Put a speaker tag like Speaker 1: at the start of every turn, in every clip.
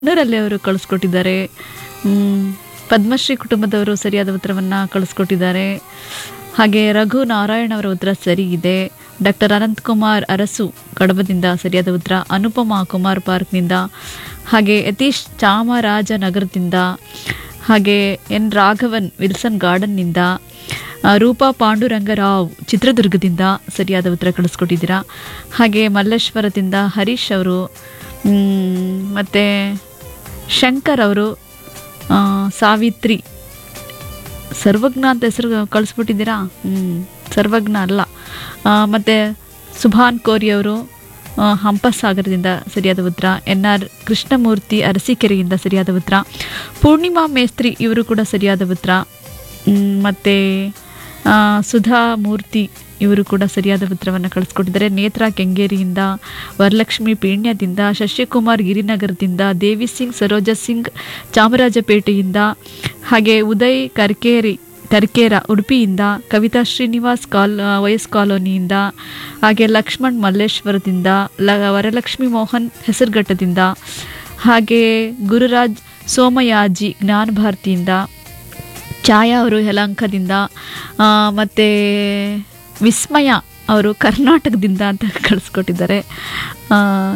Speaker 1: ನೂರಲ್ಲಿ ಅವರು ಕಳಿಸ್ಕೊಟ್ಟಿದ್ದಾರೆ ಮ್, ಪದ್ಮಶ್ರೀ ಕುಟುಂಬದವರು ಸರಿಯಾದ ಉತ್ತರವನ್ನು ಕಳಿಸ್ಕೊಟ್ಟಿದ್ದಾರೆ ಹಾಗೆ ರಘು ನಾರಾಯಣ್ ಅವರ ಉತ್ತರ ಸರಿ ಇದೆ ಡಾಕ್ಟರ್ ಅನಂತಕುಮಾರ್ ಅರಸು ಕಡಬದಿಂದ ಸರಿಯಾದ ಉತ್ತರ ಅನುಪಮಾ ಕುಮಾರ್ ಪಾರ್ಕ್ನಿಂದ ಹಾಗೆ ಯತೀಶ್ ಚಾಮರಾಜನಗರದಿಂದ ಹಾಗೆ ಎನ್ ರಾಘವನ್ ವಿಲ್ಸನ್ ಗಾರ್ಡನ್ನಿಂದ ಆ, ರೂಪಾ ಪಾಂಡುರಂಗರಾವ್ ಚಿತ್ರದುರ್ಗದಿಂದ ಸರಿಯಾದ ಉತ್ತರ ಕಳಿಸ್ಕೊಟ್ಟಿದ್ದೀರಾ ಹಾಗೆ ಮಲ್ಲೇಶ್ವರದಿಂದ ಹರೀಶ್ ಅವರು ಮ್, ಮತ್ತೆ ಶಂಕರ್ ಅವರು ಆ, ಸಾವಿತ್ರಿ ಸರ್ವಜ್ಞ ಅಂತ ಹೆಸರು ಕಳಿಸ್ಬಿಟ್ಟಿದ್ದೀರಾ ಹ್ಞೂ ಸರ್ವಜ್ಞ ಅಲ್ಲ ಆ, ಮತ್ತೆ ಸುಭಾನ್ ಕೋರಿ ಅವರು ಆ, ಹಂಪಸಾಗರದಿಂದ ಸರಿಯಾದ ಉತ್ತರ ಎನ್ ಆರ್ ಕೃಷ್ಣಮೂರ್ತಿ ಅರಸೀಕೆರೆಯಿಂದ ಸರಿಯಾದ ಉತ್ತರ ಪೂರ್ಣಿಮಾ ಮೇಸ್ತ್ರಿ ಇವರು ಕೂಡ ಸರಿಯಾದ ಉತ್ತರ ಮ್, ಮತ್ತೆ ಆ, ಸುಧಾ ಮೂರ್ತಿ ಇವರು ಕೂಡ ಸರಿಯಾದ ಉತ್ತರವನ್ನು ಕಳಿಸ್ಕೊಟ್ಟಿದ್ದಾರೆ ನೇತ್ರಾ ಕೆಂಗೇರಿಯಿಂದ ವರಲಕ್ಷ್ಮಿ ಪೀಣ್ಯದಿಂದ ಶಶಿಕುಮಾರ್ ಗಿರಿನಗರದಿಂದ ದೇವಿ ಸಿಂಗ್ ಸರೋಜಾ ಸಿಂಗ್ ಚಾಮರಾಜಪೇಟೆಯಿಂದ ಹಾಗೆ ಉದಯ್ ಕರ್ಕೇರಿ ಕರ್ಕೇರ ಉಡುಪಿಯಿಂದ ಕವಿತಾ ಶ್ರೀನಿವಾಸ್ ಕಾಲ್ ವಯಸ್ ಕಾಲೋನಿಯಿಂದ ಹಾಗೆ ಲಕ್ಷ್ಮಣ್ ಮಲ್ಲೇಶ್ವರದಿಂದ ಲ ವರಲಕ್ಷ್ಮಿ ಮೋಹನ್ ಹೆಸರುಘಟ್ಟದಿಂದ ಹಾಗೆ ಗುರುರಾಜ್ ಸೋಮಯಾಜಿ ಜ್ಞಾನ ಭಾರತಿಯಿಂದ ಛಾಯಾ ಅವರು ಯಲಹಂಕದಿಂದ ಆ, ಮತ್ತೆ ವಿಸ್ಮಯ ಅವರು ಕರ್ನಾಟಕದಿಂದ ಅಂತ ಕಳಿಸ್ಕೊಟ್ಟಿದ್ದಾರೆ ಆ,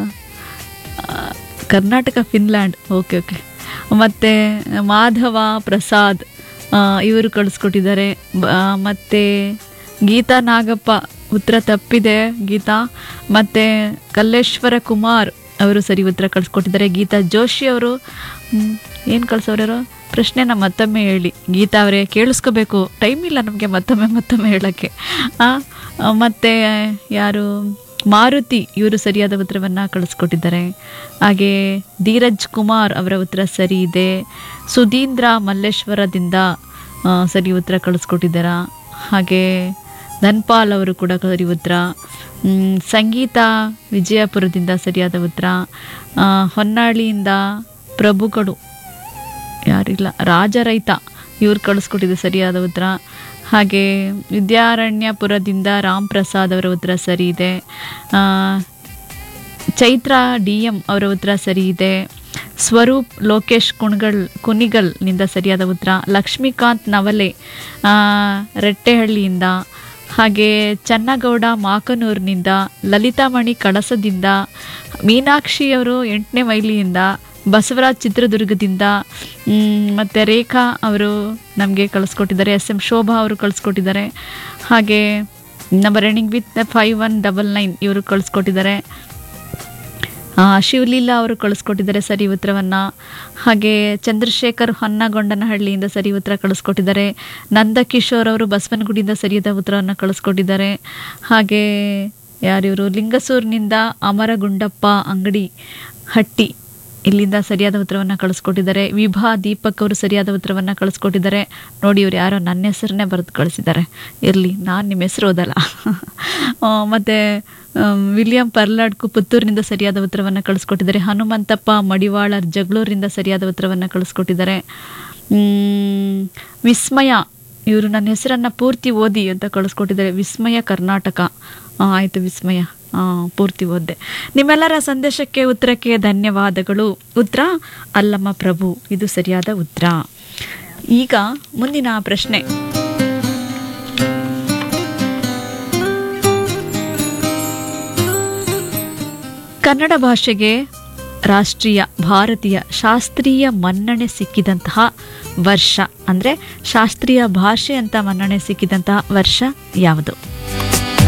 Speaker 1: ಆ, ಕರ್ನಾಟಕ ಫಿನ್ಲ್ಯಾಂಡ್ ಓಕೆ ಓಕೆ ಮತ್ತು ಮಾಧವ ಪ್ರಸಾದ್ ಆ, ಇವರು ಕಳಿಸ್ಕೊಟ್ಟಿದ್ದಾರೆ ಬ- ಆ, ಮತ್ತೆ ಗೀತಾ ನಾಗಪ್ಪ ಉತ್ತರ ತಪ್ಪಿದೆ ಗೀತಾ ಮತ್ತು ಕಲ್ಲೇಶ್ವರ ಕುಮಾರ್ ಅವರು ಸರಿ ಉತ್ತರ ಕಳಿಸ್ಕೊಟ್ಟಿದ್ದಾರೆ ಗೀತಾ ಜೋಶಿ ಅವರು ಏನು ಕಳ್ಸೋರು ಪ್ರಶ್ನೆನ ಮತ್ತೊಮ್ಮೆ ಹೇಳಿ ಗೀತಾ ಅವರೇ ಕೇಳಿಸ್ಕೋಬೇಕು ಟೈಮ್ ಇಲ್ಲ ನಮಗೆ ಮತ್ತೊಮ್ಮೆ ಮತ್ತೊಮ್ಮೆ ಹೇಳೋಕ್ಕೆ ಆ, ಆ, ಮತ್ತೆ ಯಾರು ಮಾರುತಿ ಇವರು ಸರಿಯಾದ ಉತ್ತರವನ್ನು ಕಳಿಸ್ಕೊಟ್ಟಿದ್ದಾರೆ ಹಾಗೆ ಧೀರಜ್ ಕುಮಾರ್ ಅವರ ಉತ್ತರ ಸರಿ ಇದೆ ಸುಧೀಂದ್ರ ಮಲ್ಲೇಶ್ವರದಿಂದ ಆ, ಸರಿ ಉತ್ತರ ಕಳಿಸ್ಕೊಟ್ಟಿದ್ದಾರಾ ಹಾಗೆ ಧನ್ಪಾಲ್ ಅವರು ಕೂಡ ಸರಿ ಉತ್ತರ ಮ್, ಸಂಗೀತ ವಿಜಯಪುರದಿಂದ ಸರಿಯಾದ ಉತ್ತರ ಆ, ಹೊನ್ನಾಳಿಯಿಂದ ಪ್ರಭುಗಳು ಯಾರಿಲ್ಲ ರಾಜರೈತ ಇವ್ರು ಕಳಿಸ್ಕೊಟ್ಟಿದ್ದು ಸರಿಯಾದ ಉತ್ತರ ಹಾಗೆ ವಿದ್ಯಾರಣ್ಯಪುರದಿಂದ ರಾಮ್ ಪ್ರಸಾದ್ ಅವರ ಉತ್ತರ ಸರಿ ಇದೆ ಆ, ಚೈತ್ರ ಡಿ ಎಂ ಅವರ ಉತ್ತರ ಸರಿ ಇದೆ ಸ್ವರೂಪ್ ಲೋಕೇಶ್ ಕುಣಗಲ್ ಕುನಿಗಲ್ನಿಂದ ಸರಿಯಾದ ಉತ್ತರ ಲಕ್ಷ್ಮೀಕಾಂತ್ ನವಲೆ ಆ, ರೆಟ್ಟೆಹಳ್ಳಿಯಿಂದ ಹಾಗೆ ಚನ್ನಗೌಡ ಮಾಕನೂರಿನಿಂದ ಲಲಿತಾಮಣಿ ಕಳಸದಿಂದ ಮೀನಾಕ್ಷಿ ಅವರು ಎಂಟನೇ ಮೈಲಿಯಿಂದ ಬಸವರಾಜ್ ಚಿತ್ರದುರ್ಗದಿಂದ ಮ್, ಮತ್ತೆ ರೇಖಾ ಅವರು ನಮಗೆ ಕಳಿಸ್ಕೊಟ್ಟಿದ್ದಾರೆ ಎಸ್ ಎಂ ಶೋಭಾ ಅವರು ಕಳಿಸ್ಕೊಟ್ಟಿದ್ದಾರೆ ಹಾಗೆ ನಮ್ಮ running with five one double nine ಇವರು ಕಳಿಸ್ಕೊಟ್ಟಿದ್ದಾರೆ ಆ, ಶಿವಲೀಲಾ ಅವರು ಕಳಿಸ್ಕೊಟ್ಟಿದ್ದಾರೆ ಸರಿ ಉತ್ತರವನ್ನು ಹಾಗೆ ಚಂದ್ರಶೇಖರ್ ಹೊನ್ನಗೊಂಡನಹಳ್ಳಿಯಿಂದ ಸರಿ ಉತ್ತರ ಕಳಿಸ್ಕೊಟ್ಟಿದ್ದಾರೆ ನಂದಕಿಶೋರ್ ಅವರು ಬಸವನಗುಡಿಯಿಂದ ಸರಿಯಾದ ಉತ್ತರವನ್ನು ಕಳಿಸ್ಕೊಟ್ಟಿದ್ದಾರೆ ಹಾಗೆ ಯಾರಿವರು ಲಿಂಗಸೂರಿನಿಂದ ಅಮರಗುಂಡಪ್ಪ ಅಂಗಡಿ ಹಟ್ಟಿ ಇಲ್ಲಿಂದ ಸರಿಯಾದ ಉತ್ತರವನ್ನು ಕಳಿಸ್ಕೊಟ್ಟಿದ್ದಾರೆ ವಿಭಾ ದೀಪಕ್ ಅವರು ಸರಿಯಾದ ಉತ್ತರವನ್ನು ಕಳಿಸ್ಕೊಟ್ಟಿದ್ದಾರೆ ನೋಡಿ ಇವ್ರು ಯಾರೋ ನನ್ನ ಹೆಸರನ್ನೇ ಬರೆದು ಕಳಿಸಿದ್ದಾರೆ ಇರಲಿ ನಾನು ನಿಮ್ಮ ಹೆಸರು ಓದಲ್ಲ ಆ, ಮತ್ತೆ ಆಮ್, ವಿಲಿಯಂ ಪರ್ಲಾಡ್ಕು ಪುತ್ತೂರಿನಿಂದ ಸರಿಯಾದ ಉತ್ತರವನ್ನು ಕಳಿಸ್ಕೊಟ್ಟಿದ್ದಾರೆ ಹನುಮಂತಪ್ಪ ಮಡಿವಾಳರ್ ಜಗಳೂರಿನಿಂದ ಸರಿಯಾದ ಉತ್ತರವನ್ನು ಕಳಿಸ್ಕೊಟ್ಟಿದ್ದಾರೆ ಮ್, ವಿಸ್ಮಯ ಇವರು ನನ್ನ ಹೆಸರನ್ನು ಪೂರ್ತಿ ಓದಿ ಅಂತ ಕಳಿಸ್ಕೊಟ್ಟಿದ್ದಾರೆ ವಿಸ್ಮಯ ಕರ್ನಾಟಕ ಆ, ಆಯಿತು ವಿಸ್ಮಯ ಆ, ಪೂರ್ತಿ ಓದ್ದೆ ನಿಮ್ಮೆಲ್ಲರ ಸಂದೇಶಕ್ಕೆ ಉತ್ತರಕ್ಕೆ ಧನ್ಯವಾದಗಳು ಉತ್ತರ ಅಲ್ಲಮ್ಮ ಪ್ರಭು ಇದು ಸರಿಯಾದ ಉತ್ತರ ಈಗ ಮುಂದಿನ ಪ್ರಶ್ನೆ ಕನ್ನಡ ಭಾಷೆಗೆ ರಾಷ್ಟ್ರೀಯ ಭಾರತೀಯ ಶಾಸ್ತ್ರೀಯ ಮನ್ನಣೆ ಸಿಕ್ಕಿದಂತಹ ವರ್ಷ ಅಂದರೆ ಶಾಸ್ತ್ರೀಯ ಭಾಷೆ ಅಂತ ಮನ್ನಣೆ ಸಿಕ್ಕಿದಂತಹ ವರ್ಷ ಯಾವುದು